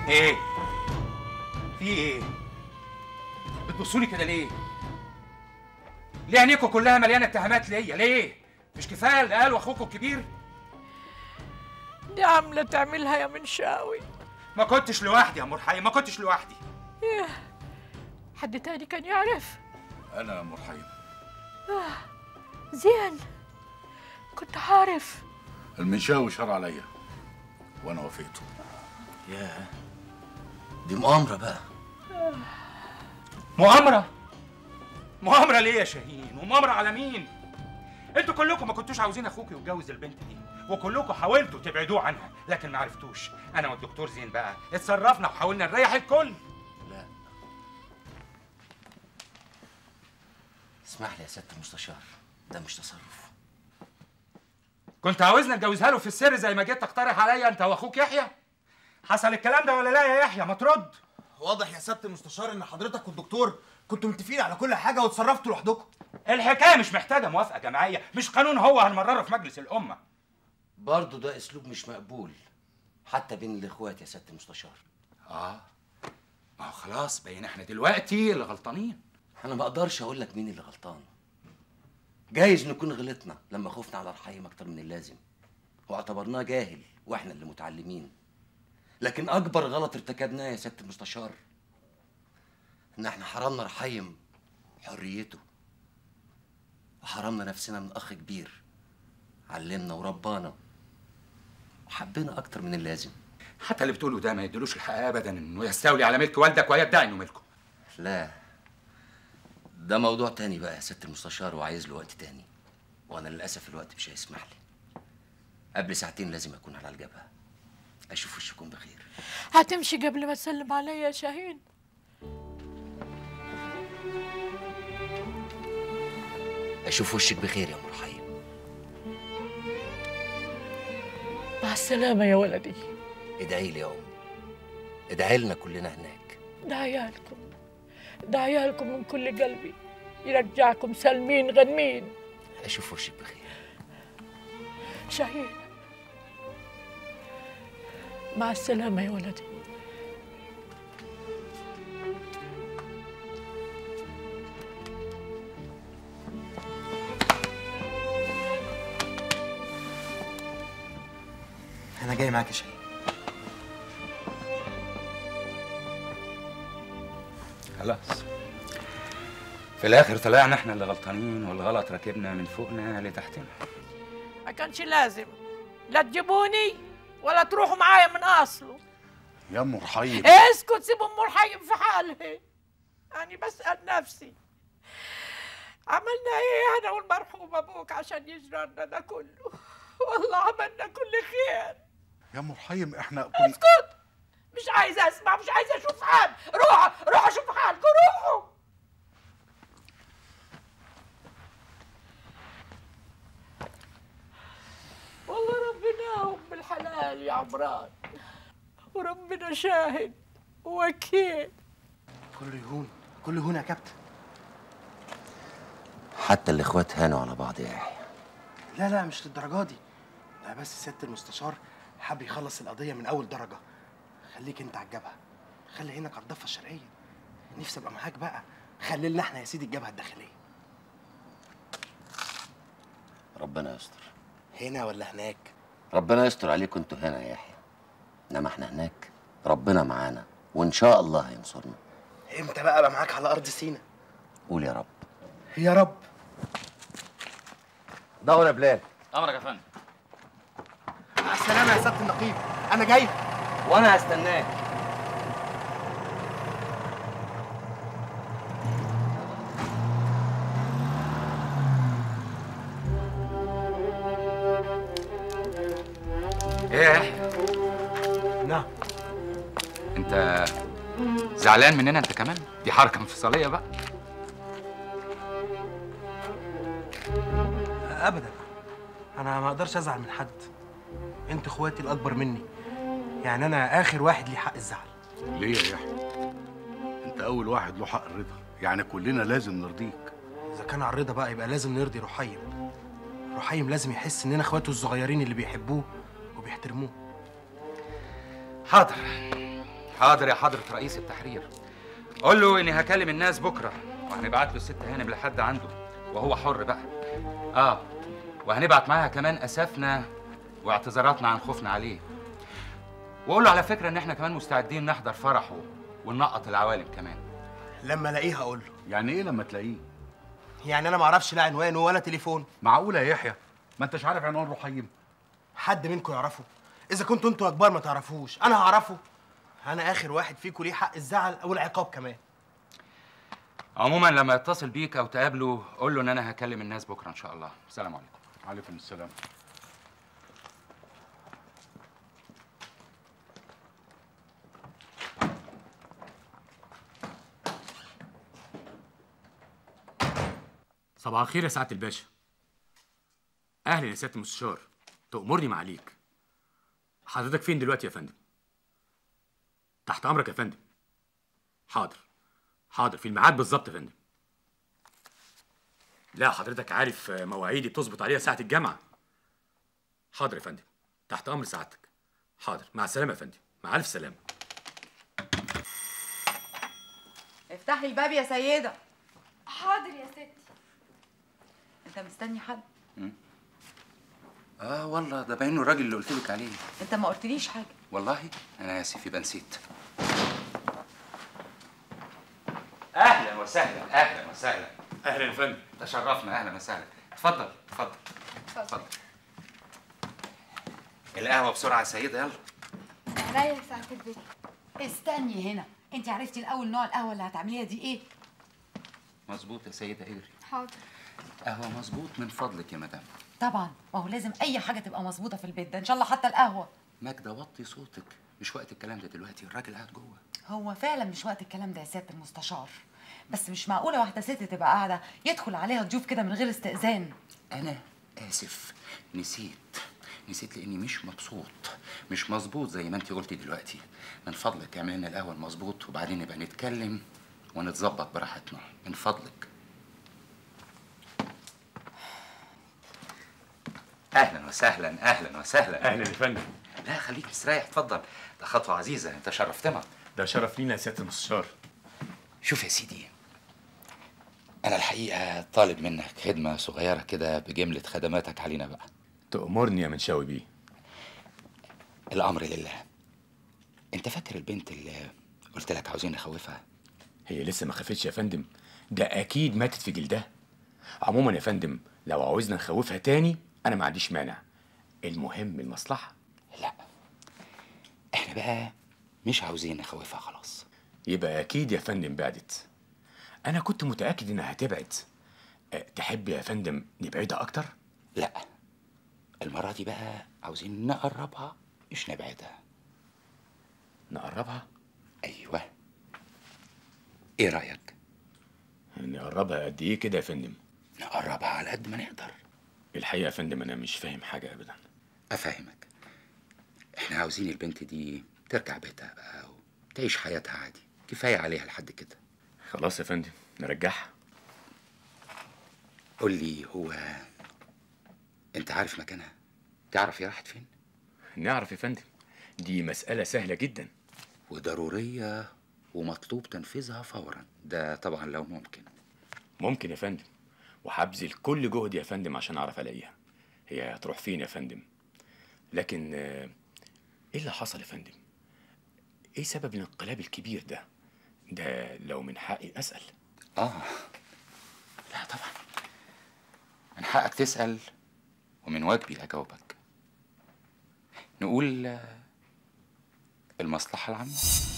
ايه في ايه بتبصولي كده ليه ليه عينيكوا كلها مليانه اتهامات ليا ليه مش كفايه اللي قاله اخوكوا الكبير دي عاملة تعملها يا منشاوي ما كنتش لوحدي يا مرحي ما كنتش لوحدي إيه حد تاني كان يعرف انا مرحيم زين كنت عارف المنشاوي شار عليا وانا وافقته ياه دي مؤامرة بقى مؤامره مؤامره ليه يا شاهين ومؤامره على مين انتوا كلكم ما كنتوش عاوزين اخوك يتجوز البنت دي وكلكم حاولتوا تبعدوه عنها لكن ما عرفتوش انا والدكتور زين بقى اتصرفنا وحاولنا نريح الكل لا اسمح لي يا سيادة المستشار ده مش تصرف كنت عاوزنا نجوزها له في السر زي ما جيت تقترح عليا انت واخوك يحيى حصل الكلام ده ولا لا يا يحيى ما ترد واضح يا سياده المستشار ان حضرتك والدكتور كنتوا متفقين على كل حاجه وتصرفتوا لوحدكم الحكايه مش محتاجه موافقه جماعيه مش قانون هو هنمرره في مجلس الامه برضه ده اسلوب مش مقبول حتى بين الاخوات يا سيادة المستشار اه ما هو خلاص بين احنا دلوقتي اللي غلطانين انا ما اقدرش اقول لك مين اللي غلطان جايز نكون غلطنا لما خفنا على رحيم اكتر من اللازم واعتبرناه جاهل واحنا اللي متعلمين لكن اكبر غلط ارتكبناه يا سياده المستشار ان احنا حرمنا رحيم حريته وحرمنا نفسنا من اخ كبير علمنا وربانا وحبينا اكتر من اللازم حتى اللي بتقوله ده ما يدلوش الحقيقه ابدا انه يستولي على ملك والدك ويدعي انه ملكه لا ده موضوع تاني بقى يا ست المستشار وعايز له وقت تاني وانا للاسف الوقت مش هيسمح لي قبل ساعتين لازم اكون على الجبهه اشوف وشكم بخير هتمشي قبل ما تسلم عليا يا شاهين اشوف وشك بخير يا مرحيم مع السلامة يا ولدي ادعي لي يا ام ادعي لنا كلنا هناك دعيا لكم دعيا لكم من كل قلبي يرجعكم سالمين غنمين اشوف وشك بخير شاهين مع السلامة يا ولدي انا جاي معاك يا شاهين خلاص في الاخر طلعنا احنا اللي غلطانين والغلط راكبنا من فوقنا لتحتنا ما كانش لازم لا تجيبوني ولا تروحوا معايا من اصله يا مرحيم اسكت سيب ام الحي في حالها انا بسال نفسي عملنا ايه انا والمرحوم ابوك عشان يجرى لنا ده كله والله عملنا كل خير يا مرحيم احنا كنا اسكت مش عايزه اسمع مش عايزه اشوف حال روحوا روحوا شوفوا حالكم روحوا والله ربنا ام الحلال يا عمران وربنا شاهد وكيل كله يهون كله يهون يا كابتن حتى الاخوات هانوا على بعض يا يحيى لا لا مش للدرجه دي لا بس سياده المستشار حب يخلص القضيه من اول درجه خليك انت على الجبهه خلي هناك على الضفه الشرقيه نفسي ابقى معاك بقى خلي لنا احنا يا سيدي الجبهه الداخليه ربنا يستر هنا ولا هناك ربنا يستر عليكم انتوا هنا يا يحيى انما احنا هناك ربنا معانا وان شاء الله هينصرنا امتى بقى ابقى معاك على ارض سينا قول يا رب يا رب دور يا بلال امرك يا فندم مع السلامه يا سياده النقيب انا جاي وانا هستناك ايه يا يحيى نعم انت زعلان مننا انت كمان دي حركه انفصاليه بقى ابدا انا ما اقدرش ازعل من حد انتوا اخواتي الاكبر مني يعني انا اخر واحد ليه حق الزعل ليه يا يحيى انت اول واحد له حق الرضا يعني كلنا لازم نرضيك اذا كان على الرضا بقى يبقى لازم نرضي رحيم رحيم لازم يحس اننا اخواته الصغيرين اللي بيحبوه وبيحترموه حاضر حاضر يا حضرة رئيس التحرير قول له اني هكلم الناس بكره وهنبعت له الست هانم لحد عنده وهو حر بقى اه وهنبعت معاها كمان اسفنا واعتذاراتنا عن خوفنا عليه وقول له على فكره ان احنا كمان مستعدين نحضر فرحه وننقط العوالم كمان لما الاقيه هقول له يعني ايه لما تلاقيه يعني انا ما اعرفش لا عنوانه ولا تليفون معقوله يا يحيى ما انتش عارف عنوان رحيم حد منكم يعرفه اذا كنتوا انتوا كبار ما تعرفوش انا هعرفه انا اخر واحد فيكم ليه حق الزعل او العقاب كمان عموما لما يتصل بيك او تقابله قول له ان انا هكلم الناس بكره ان شاء الله السلام عليكم عليكم السلام صباح الخير يا سعاده الباشا اهلا يا سياده المستشار تأمرني معاليك حضرتك فين دلوقتي يا فندم تحت امرك يا فندم حاضر حاضر في الميعاد بالظبط يا فندم لا حضرتك عارف مواعيدي بتظبط عليها ساعه الجامعه حاضر يا فندم تحت امر سعادتك حاضر مع السلامه يا فندم مع الف سلامه افتحي الباب يا سيدة حاضر يا ستي انت مستني حد اه والله ده باينه الراجل اللي قلت لك عليه انت ما قلتليش حاجة والله انا اسف يبقى نسيت اهلا وسهلا اهلا وسهلا اهلا يا فندم تشرفنا اهلا وسهلا اتفضل اتفضل اتفضل القهوه بسرعه يا سيده يلا عليا يا ساعة البيت استني هنا انت عرفتي الاول نوع القهوة اللي هتعمليها دي ايه مظبوط يا سيده اجري حاضر قهوه مظبوط من فضلك يا مدام طبعا ما هو لازم اي حاجة تبقى مظبوطة في البيت ده ان شاء الله حتى القهوة ماجده وطي صوتك مش وقت الكلام ده دلوقتي الراجل قاعد جوه هو فعلا مش وقت الكلام ده يا سيادة المستشار بس مش معقولة واحدة ست تبقى قاعدة يدخل عليها ضيوف كده من غير استئذان انا اسف نسيت نسيت لاني مش مبسوط مش مظبوط زي ما انت قلتي دلوقتي من فضلك اعمل لنا القهوه المظبوط وبعدين نبقى نتكلم ونتظبط براحتنا من فضلك اهلا وسهلا اهلا وسهلا اهلا يا فندم لا خليك مستريح اتفضل ده خطوه عزيزه انت شرفتنا ده شرف لينا يا سياده المستشار شوف يا سيدي انا الحقيقه طالب منك خدمه صغيره كده بجمله خدماتك علينا بقى تأمرني يا منشاوي بيه الامر لله انت فاكر البنت اللي قلت لك عاوزين نخوفها هي لسه ما خفتش يا فندم ده اكيد ماتت في جلدها عموما يا فندم لو عاوزنا نخوفها تاني انا ما عنديش مانع المهم المصلحه لا احنا بقى مش عاوزين نخوفها خلاص يبقى اكيد يا فندم بعدت انا كنت متاكد انها هتبعد أه، تحب يا فندم نبعدها اكتر لا المره دي بقى عاوزين نقربها مش نبعدها نقربها ايوه ايه رايك نقربها قد ايه كده يا فندم نقربها على قد ما نقدر الحقيقه يا فندم انا مش فاهم حاجه ابدا افهمك احنا عاوزين البنت دي ترجع بيتها بقى وتعيش حياتها عادي كفايه عليها لحد كده خلاص يا فندم نرجعها قول لي هو انت عارف مكانها تعرف هي راحت فين نعرف يا فندم دي مساله سهله جدا وضروريه ومطلوب تنفيذها فورا ده طبعا لو ممكن ممكن يا فندم وهبذل كل جهدي يا فندم عشان اعرف الاقيها هي هتروح فين يا فندم لكن آه، ايه اللي حصل يا فندم ايه سبب الانقلاب الكبير ده ده لو من حقي اسال اه لا طبعا من حقك تسال ومن واجبي اجاوبك نقول آه، المصلحه العامه